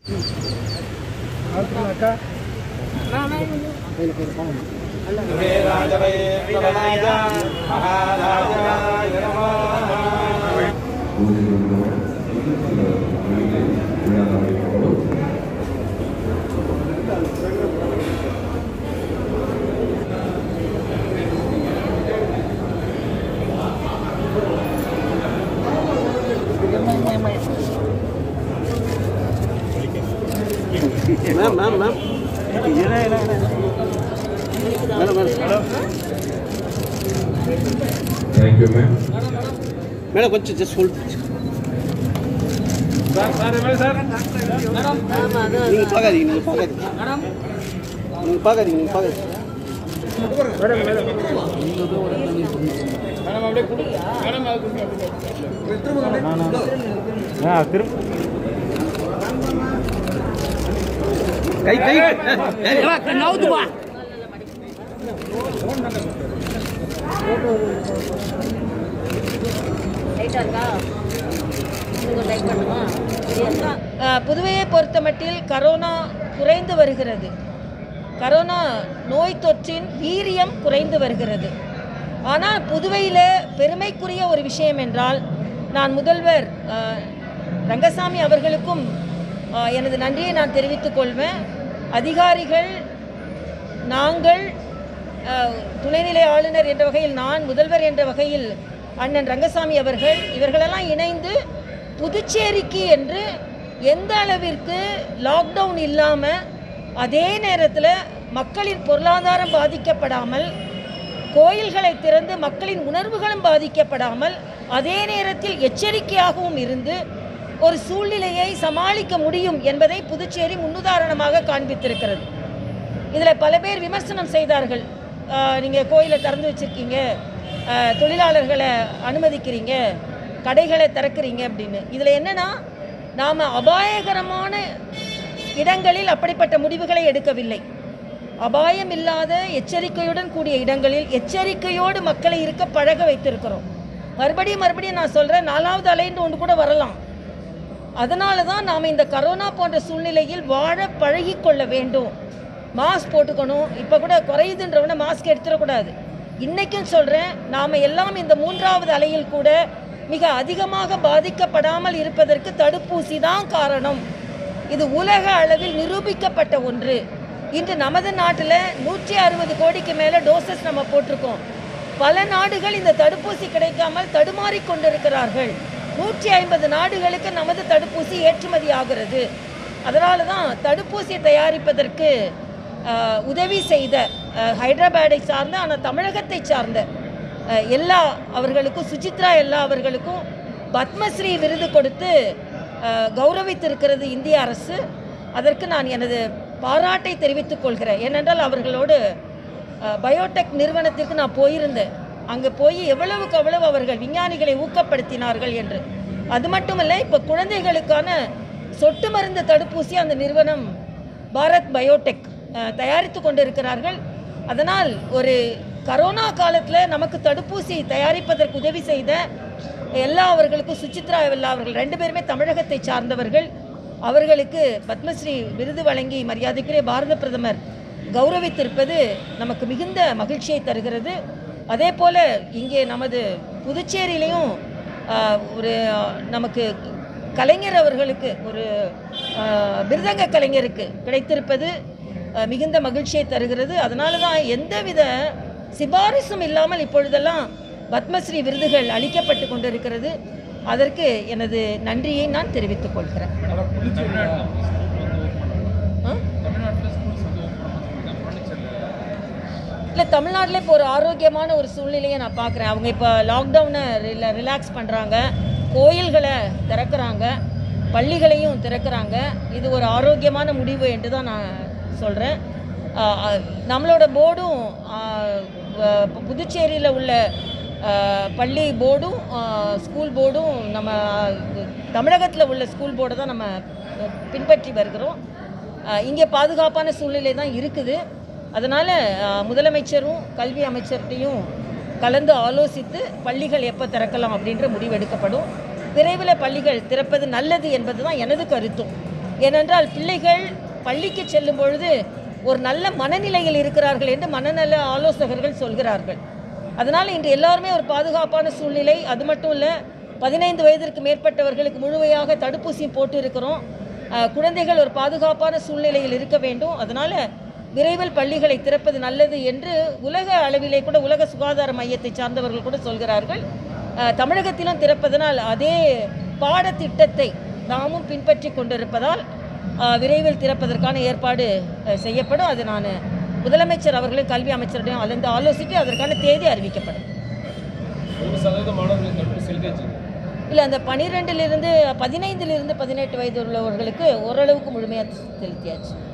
Ma'am ma'am ma'am madam madam Thank you, ma'am. Madam கொஞ்சம் just hold நீங்கள் பார்க்காதீங்க நீங்கள் பார்க்காதீங்க நீங்கள் பார்க்காதீங்க நீங்கள் பார்க்காதீங்க கை கை நவுத்துப்பா லைட்டாக இருக்கா கொஞ்சம் லைட் பண்ணுமா அஹ், புதுவையை பொறுத்தமட்டில் கரோனா குறைந்து வருகிறது கரோனா நோய் தொற்றின் வீரியம் குறைந்து வருகிறது ஆனால் புதுவையில் பெருமைக்குரிய ஒரு விஷயம் என்றால் நான் முதல்வர் அஹ், ரங்கசாமி அவர்களுக்கும் அஹ், எனது நன்றியை நான் தெரிவித்துக் கொள்வேன் அதிகாரிகள் நாங்கள் அஹ், துணைநிலை ஆளுநர் என்ற வகையில் நான் முதல்வர் என்ற வகையில் அண்ணன் ரங்கசாமி அவர்கள் இவர்களெல்லாம் இணைந்து புதுச்சேரிக்கு என்று எந்த அளவிற்கு லாக்டவுன் இல்லாமல் அதே நேரத்தில் மக்களின் பொருளாதாரம் பாதிக்கப்படாமல் கோயில்களை திறந்து மக்களின் உணர்வுகளும் பாதிக்கப்படாமல் அதே நேரத்தில் எச்சரிக்கையாகவும் இருந்து ஒரு சூழ்நிலையை சமாளிக்க முடியும் என்பதை புதுச்சேரி முன்னுதாரணமாக காண்பித்திருக்கிறது இதில் பல பேர் விமர்சனம் செய்தார்கள் நீங்கள் கோயிலை திறந்து வச்சுருக்கீங்க தொழிலாளர்களை அனுமதிக்கிறீங்க கடைகளை திறக்கிறீங்க அப்படின்னு இதில் என்னென்னா நாம் அபாயகரமான இடங்களில் அப்படிப்பட்ட முடிவுகளை எடுக்கவில்லை அபாயம் இல்லாத எச்சரிக்கையுடன் கூடிய இடங்களில் எச்சரிக்கையோடு மக்களை இருக்க பழக வைத்திருக்கிறோம் மறுபடியும் மறுபடியும் நான் சொல்கிறேன் நாலாவது அலைன்னு ஒன்று கூட வரலாம் அதனால தான் நாம் இந்த கரோனா போன்ற சூழ்நிலையில் வாழ பழகிக்கொள்ள வேண்டும் மாஸ்க் போட்டுக்கணும் இப்போ கூட குறையுதுன்றவன மாஸ்க் எடுத்துடக்கூடாது இன்றைக்கும் சொல்கிறேன் நாம் எல்லாம் இந்த மூன்றாவது அலையில் கூட மிக அதிகமாக பாதிக்கப்படாமல் இருப்பதற்கு தடுப்பூசி தான் காரணம் இது உலக அளவில் நிரூபிக்கப்பட்ட ஒன்று இன்று நமது நாட்டில் நூற்றி அறுபது கோடிக்கு மேலே டோசஸ் நம்ம போட்டிருக்கோம் பல நாடுகள் இந்த தடுப்பூசி கிடைக்காமல் தடுமாறிக் கொண்டிருக்கிறார்கள் நூற்றி ஐம்பது நாடுகளுக்கு நமது தடுப்பூசி ஏற்றுமதி ஆகிறது அதனால தான் தடுப்பூசியை தயாரிப்பதற்கு ஆஹ், உதவி செய்த ஆஹ், ஹைதராபாத்தை சார்ந்த ஆனால் தமிழகத்தை சார்ந்த ஆஹ், எல்லா அவர்களுக்கும் சுசித்ரா எல்லா அவர்களுக்கும் பத்மஸ்ரீ விருது கொடுத்து ஆஹ், கௌரவித்திருக்கிறது இந்திய அரசு அதற்கு நான் எனது பாராட்டை தெரிவித்துக் கொள்கிறேன் ஏனென்றால் அவர்களோடு அஹ், பயோடெக் நிறுவனத்திற்கு நான் போயிருந்தேன் அங்கே போய் எவ்வளவுக்கு அவ்வளவு அவர்கள் விஞ்ஞானிகளை ஊக்கப்படுத்தினார்கள் என்று அது மட்டுமல்ல இப்போ குழந்தைகளுக்கான சொட்டு மருந்து தடுப்பூசி அந்த நிறுவனம் பாரத் பயோடெக் அஹ், தயாரித்து கொண்டிருக்கிறார்கள் அதனால் ஒரு கரோனா காலத்தில் நமக்கு தடுப்பூசி தயாரிப்பதற்கு உதவி செய்த எல்லா அவர்களுக்கும் சுசித்ரா எல்லா அவர்கள் ரெண்டு பேருமே தமிழகத்தை சார்ந்தவர்கள் அவர்களுக்கு பத்மஸ்ரீ விருது வழங்கி மரியாதைக்குரிய பாரத பிரதமர் கௌரவித்திருப்பது நமக்கு மிகுந்த மகிழ்ச்சியை தருகிறது அதே போல் இங்கே நமது புதுச்சேரியிலையும் ஆஹ், ஒரு ஆஹ், நமக்கு கலைஞர் அவர்களுக்கு ஒரு ஆஹ், மிருதங்க கலைஞருக்கு கிடைத்திருப்பது ஆஹ், மிகுந்த மகிழ்ச்சியை தருகிறது அதனால தான் எந்தவித சிபாரிசும் இல்லாமல் இப்பொழுதெல்லாம் பத்மஸ்ரீ விருதுகள் அளிக்கப்பட்டு கொண்டிருக்கிறது அதற்கு எனது நன்றியை நான் தெரிவித்துக் கொள்கிறேன் ஆ? இல்லை தமிழ்நாட்டில் இப்போ ஒரு ஆரோக்கியமான ஒரு சூழ்நிலையை நான் பார்க்குறேன் அவங்க இப்போ லாக்டவுனை ரில ரிலாக்ஸ் பண்ணுறாங்க கோயில்களை திறக்கிறாங்க பள்ளிகளையும் திறக்கிறாங்க இது ஒரு ஆரோக்கியமான முடிவு என்று தான் நான் சொல்கிறேன் நம்மளோட போர்டும் புதுச்சேரியில் உள்ள ஆ, பள்ளி போர்டும் ஆ, ஸ்கூல் போர்டும் நம்ம தமிழகத்தில் உள்ள ஸ்கூல் போர்டை தான் நம்ம பின்பற்றி வருகிறோம் இங்கே பாதுகாப்பான சூழ்நிலை தான் இருக்குது அதனால் முதலமைச்சரும் கல்வி அமைச்சர்கிட்டையும் கலந்து ஆலோசித்து பள்ளிகள் எப்போ திறக்கலாம் அப்படின்ற முடிவு எடுக்கப்படும் விரைவில் பள்ளிகள் திறப்பது நல்லது என்பது தான் எனது கருத்தும் ஏனென்றால் பிள்ளைகள் பள்ளிக்கு செல்லும் பொழுது ஒரு நல்ல மனநிலையில் இருக்கிறார்கள் என்று மனநல ஆலோசகர்கள் சொல்கிறார்கள் அதனால் இன்று எல்லாருமே ஒரு பாதுகாப்பான சூழ்நிலை அது மட்டும் இல்லை பதினைந்து வயதிற்கு மேற்பட்டவர்களுக்கு முழுமையாக தடுப்பூசி போட்டு இருக்கிறோம் அஹ், குழந்தைகள் ஒரு பாதுகாப்பான சூழ்நிலையில் இருக்க வேண்டும் அதனால் விரைவில் பள்ளிகளை திறப்பது நல்லது என்று உலக அளவிலே கூட உலக சுகாதார மையத்தை சார்ந்தவர்கள் கூட சொல்கிறார்கள் அஹ், தமிழகத்திலும் திறப்பதனால் அதே பாடத்திட்டத்தை நாமும் பின்பற்றி கொண்டிருப்பதால் அஹ், விரைவில் திறப்பதற்கான ஏற்பாடு அஹ், செய்யப்படும் அது நான் முதலமைச்சர் அவர்களையும் கல்வி அமைச்சருடையும் கலந்து ஆலோசித்து அதற்கான தேதி அறிவிக்கப்படும் ஒரு சதவீத மாணவர்களுக்கு தடுப்பு செலுத்தியாச்சு இல்லை அந்த பனிரெண்டிலிருந்து பதினைந்திலிருந்து பதினெட்டு வயது உள்ளவர்களுக்கு ஓரளவுக்கு முழுமையாக செலுத்தியாச்சு